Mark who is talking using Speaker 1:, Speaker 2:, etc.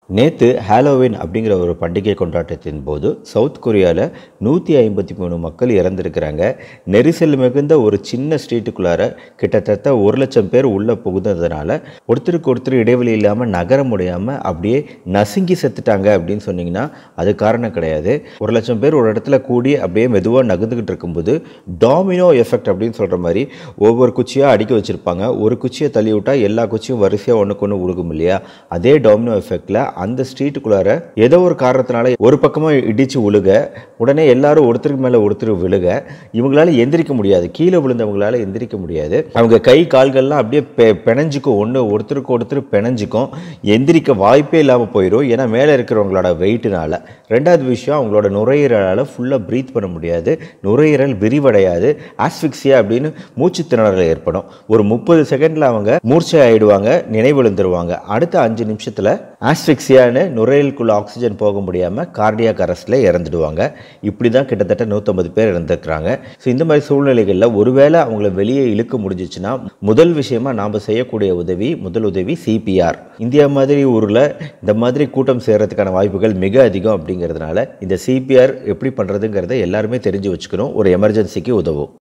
Speaker 1: நேற்று ஹாலோவின் அப்படிங்கிற ஒரு பண்டிகை கொண்டாட்டத்தின் போது சவுத் கொரியாவில் நூற்றி ஐம்பத்தி மூணு மக்கள் இறந்துருக்கிறாங்க நெரிசல் மிகுந்த ஒரு சின்ன ஸ்ட்ரீட்டுக்குள்ளார கிட்டத்தட்ட ஒரு லட்சம் பேர் உள்ளே புகுந்ததுனால ஒருத்தருக்கு ஒருத்தர் இடைவெளி இல்லாமல் நகர முடியாமல் அப்படியே நசுங்கி செத்துட்டாங்க அப்படின்னு சொன்னீங்கன்னா அது காரணம் கிடையாது ஒரு லட்சம் பேர் ஒரு இடத்துல கூடி அப்படியே மெதுவாக நகர்ந்துக்கிட்டு இருக்கும்போது டாமினோ எஃபெக்ட் அப்படின்னு சொல்கிற மாதிரி ஒவ்வொரு குச்சியாக அடுக்கி வச்சுருப்பாங்க ஒரு குச்சியை தள்ளி விட்டால் எல்லா குச்சியும் வரிசையாக ஒன்றுக்கு ஒன்று உழுகும் இல்லையா அதே டாமினோ எஃபெக்டில் அந்த ஸ்ட்ரீட்டுக்குள்ளார ஏதோ ஒரு காரணத்தினால ஒரு பக்கமாக இடித்து உழுக உடனே எல்லாரும் ஒருத்தருக்கு மேலே ஒருத்தர் விழுக இவங்களால எந்திரிக்க முடியாது கீழே விழுந்தவங்களால எந்திரிக்க முடியாது அவங்க கை கால்கள்லாம் அப்படியே பெ பிணைஞ்சிக்கும் ஒன்று ஒருத்தருக்கு ஒருத்தர் பிணைஞ்சிக்கும் எந்திரிக்க வாய்ப்பே இல்லாமல் போயிடும் ஏன்னா மேலே இருக்கிறவங்களோட வெயிட்டுனால ரெண்டாவது விஷயம் அவங்களோட நுரையீரலால் ஃபுல்லாக ப்ரீத் பண்ண முடியாது நுரையீரல் விரிவடையாது ஆஸ்பிக்சியா அப்படின்னு மூச்சு திணறல் ஏற்படும் ஒரு முப்பது செகண்டில் அவங்க மூர்ச்சை ஆயிடுவாங்க நினைவிழுந்துருவாங்க அடுத்த அஞ்சு நிமிஷத்தில் ஆஸ்பிக்சியான்னு நுரையீரலுக்குள்ள ஆக்சிஜன் போக முடியாமல் கார்டியாக் அரெஸ்ட்டில் இறந்துடுவாங்க இப்படி தான் கிட்டத்தட்ட நூற்றம்பது பேர் இறந்துருக்குறாங்க ஸோ இந்த மாதிரி சூழ்நிலைகளில் ஒருவேளை அவங்கள வெளியே இழுக்க முடிஞ்சிச்சுன்னா முதல் விஷயமா நாம் செய்யக்கூடிய உதவி முதல் உதவி சிபிஆர் இந்தியா மாதிரி ஊரில் இந்த மாதிரி கூட்டம் சேர்றதுக்கான வாய்ப்புகள் மிக அதிகம் அப்படிங்கிறதுனால இந்த சிபிஆர் எப்படி பண்ணுறதுங்கிறத எல்லாருமே தெரிஞ்சு வச்சுக்கணும் ஒரு எமர்ஜென்சிக்கு உதவும்